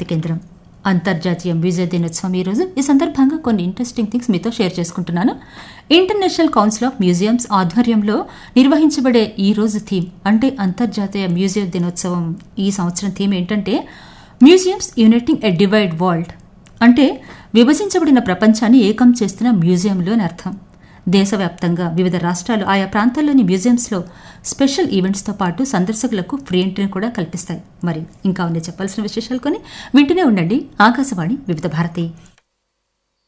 కేంద్రం అంతర్జాతీయ మ్యూజియం దినోత్సవం ఈ రోజు ఈ సందర్భంగా కొన్ని ఇంట్రెస్టింగ్ థింగ్స్ మీతో షేర్ చేసుకుంటున్నాను ఇంటర్నేషనల్ కౌన్సిల్ ఆఫ్ మ్యూజియంస్ ఆధ్వర్యంలో నిర్వహించబడే ఈ రోజు థీమ్ అంటే అంతర్జాతీయ మ్యూజియం దినోత్సవం ఈ సంవత్సరం థీమ్ ఏంటంటే museums uniting a divide world అంటే విభజించబడిన ప్రపంచాన్ని ఏకం చేస్తున్న మ్యూజియంలో అని అర్థం దేశవ్యాప్తంగా వివిధ రాష్ట్రాలు ఆయా ప్రాంతాల్లోని మ్యూజియంస్లో స్పెషల్ ఈవెంట్స్తో పాటు సందర్శకులకు ఫ్రీ ఎంట్రీని కూడా కల్పిస్తాయి మరి ఇంకా ఉన్నాయి చెప్పాల్సిన విశేషాలు కొని వింటూనే ఉండండి ఆకాశవాణి వివిధ భారతి